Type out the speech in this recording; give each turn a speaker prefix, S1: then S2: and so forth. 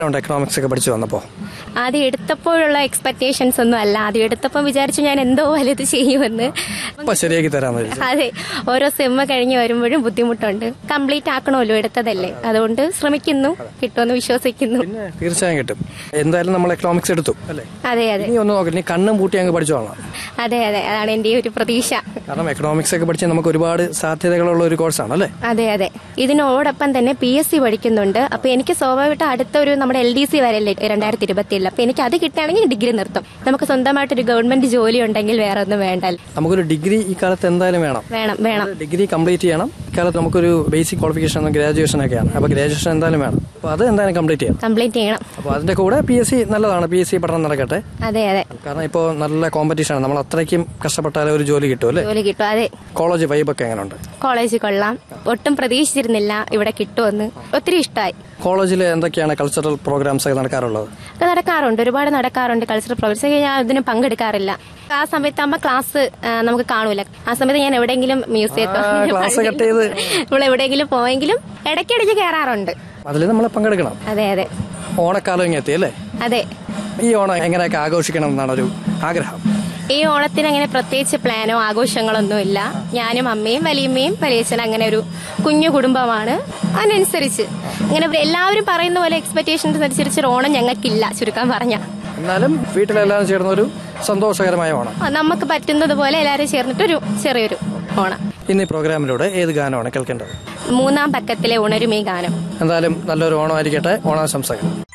S1: ഉണ്ട് എക്കണോമിക്സ് ഒക്കെ പഠിച്ചു വന്നപ്പോ
S2: ആദ്യം എടുത്തപ്പോഴുള്ള എക്സ്പെക്ടേഷൻസ് ഒന്നും അല്ല ആദ്യം എടുത്തപ്പോൾ വിചാരിച്ചു ഞാൻ എന്തോ വലുത് ചെയ്യുമെന്ന്
S1: അപ്പൊ ശരിയാക്കി തരാന്ന് വിചാരിച്ചു
S2: അതെ ഓരോ സെമ്മ് കഴിഞ്ഞ് വരുമ്പോഴും ബുദ്ധിമുട്ടുണ്ട് കംപ്ലീറ്റ് ആക്കണമല്ലോ എടുത്തതല്ലേ അതുകൊണ്ട് ശ്രമിക്കുന്നു കിട്ടുമെന്ന് വിശ്വസിക്കുന്നു
S1: പിന്നെ തീർച്ചയായും കിട്ടും എന്തായാലും നമ്മൾ എക്കണോമിക്സ് എടുത്തു അല്ലേ
S2: അതെ അതെ
S1: ഇനി ഒന്നും നോക്കില്ല നീ കണ്ണും പൂട്ടി അങ്ങ് പഠിച്ചു പോകണം
S2: അതെ അതെ അതാണ് എൻ്റെ ഒരു പ്രതീക്ഷ
S1: കാരണം എക്കണോമിക്സ് ഒക്കെ പഠിച്ചാൽ നമുക്ക് ഒരുപാട് സാധ്യതകളുള്ള ഒരു കോഴ്സാണ് അല്ലേ
S2: അതെ അതെ ഇതിനോടൊപ്പം തന്നെ പി എസ് സി പഠിക്കുന്നുണ്ട് അപ്പൊ എനിക്ക് സ്വാഭാവികമായിട്ട് അടുത്ത ഒരു നമ്മുടെ എൽ ഡി സി വരല്ലേ രണ്ടായിരത്തി ഇരുപത്തിയേഴിൽ അപ്പൊ എനിക്ക് അത് കിട്ടുകയാണെങ്കിൽ ഡിഗ്രി നിർത്തും നമുക്ക് സ്വന്തമായിട്ട് ഒരു ഗവൺമെന്റ് ജോലി ഉണ്ടെങ്കിൽ വേറെ ഒന്നും വേണ്ടല്ലോ
S1: നമുക്കൊരു ഡിഗ്രി ഈ കാലത്ത് എന്തായാലും വേണം
S2: വേണം വേണം
S1: ഡിഗ്രി കംപ്ലീറ്റ് ചെയ്യണം ഇക്കാലത്ത് നമുക്കൊരു ബേസിക് ക്വാളിഫിക്കേഷൻ ഗ്രാജുവേഷൻ ഒക്കെയാണ് അപ്പൊ ഗ്രാജുവേഷൻ എന്തായാലും വേണം അപ്പൊ അത് എന്തായാലും കംപ്ലീറ്റ് ചെയ്യണം
S2: കംപ്ലീറ്റ് ചെയ്യണം
S1: അപ്പൊ അതിന്റെ കൂടെ പി എസ് സി നല്ലതാണ് പി എസ് സി പഠനം നടക്കട്ടെ
S2: അതെ അതെ
S1: കാരണം ഇപ്പോൾ നല്ല കോമ്പറ്റീഷൻ ആണ് നമ്മൾ അത്രയ്ക്കും കഷ്ടപ്പെട്ടാലേ ഒരു ജോലി കിട്ടും അല്ലേ
S2: ജോലി കിട്ടും അതെ
S1: കോളേജ് വൈബൊക്കെ എങ്ങനെയുണ്ട്
S2: കോളേജ് കൊള്ളാം ഒട്ടും പ്രതീക്ഷിച്ചിരുന്നില്ല ഇവിടെ കിട്ടുമെന്ന് ഒത്തിരി ഇഷ്ടമായി
S1: കോളേജിൽ എന്തൊക്കെയാണ് കൾച്ചറൽ പ്രോഗ്രാംസ് ഒക്കെ നടക്കാറുള്ളത്
S2: ഒക്കെ നടക്കാറുണ്ട് ഒരുപാട് നടക്കാറുണ്ട് കൾച്ചറൽ പ്രോഗ്രാംസ് ഞാൻ ഇതിന് പങ്കെടുക്കാറില്ല ആ സമയത്ത് ആകുമ്പോൾ ക്ലാസ് ആ, നമുക്ക് കാണൂല ആ സമയത്ത് ഞാൻ എവിടെയെങ്കിലും മ്യൂസിയത്തോ
S1: ആ, class cut ചെയ്ത്.
S2: നമ്മൾ എവിടെയെങ്കിലും പോയെങ്കിലും ഇടയ്ക്കിടയ്ക്ക് കയറാറുണ്ട്
S1: അതിൽ നമ്മൾ പങ്കെടുക്കണം
S2: അതെ അതെ
S1: ഓണക്കാലം ഇങ്ങ് എത്തി അല്ലേ
S2: അതെ
S1: ഈ ഓണം എങ്ങനെയൊക്കെ ആഘോഷിക്കണം എന്നാണ് ഒരു ആഗ്രഹം
S2: ഈ ഓണത്തിന് അങ്ങനെ പ്രത്യേകിച്ച് പ്ലാനോ ആഘോഷങ്ങളൊന്നുമില്ല ഞാനും അമ്മയും വലിയമ്മയും വലിയച്ഛനും അങ്ങനെ ഒരു കുഞ്ഞു കുടുംബമാണ് അതിനനുസരിച്ച് അങ്ങനെ എല്ലാവരും പറയുന്ന പോലെ എക്സ്പെക്ടേഷൻസ് അനുസരിച്ച് ഒരു ഓണം ഞങ്ങൾക്കില്ല ചുരുക്കാൻ പറഞ്ഞ
S1: എന്നാലും വീട്ടിലെല്ലാം ചേർന്ന ഒരു സന്തോഷകരമായ ഓണം
S2: നമുക്ക് പറ്റുന്നത് പോലെ എല്ലാവരും ചേർന്നിട്ടൊരു ചെറിയൊരു ഓണം
S1: ഇന്ന് ഈ പ്രോഗ്രാമിലൂടെ ഏത് ഗാനമാണ് കേൾക്കേണ്ടത്
S2: മൂന്നാം പക്കത്തിലെ ഉണരുമീ ഗാനം
S1: എന്തായാലും നല്ലൊരു ഓണമായിരിക്കട്ടെ ഓണാശംസകൾ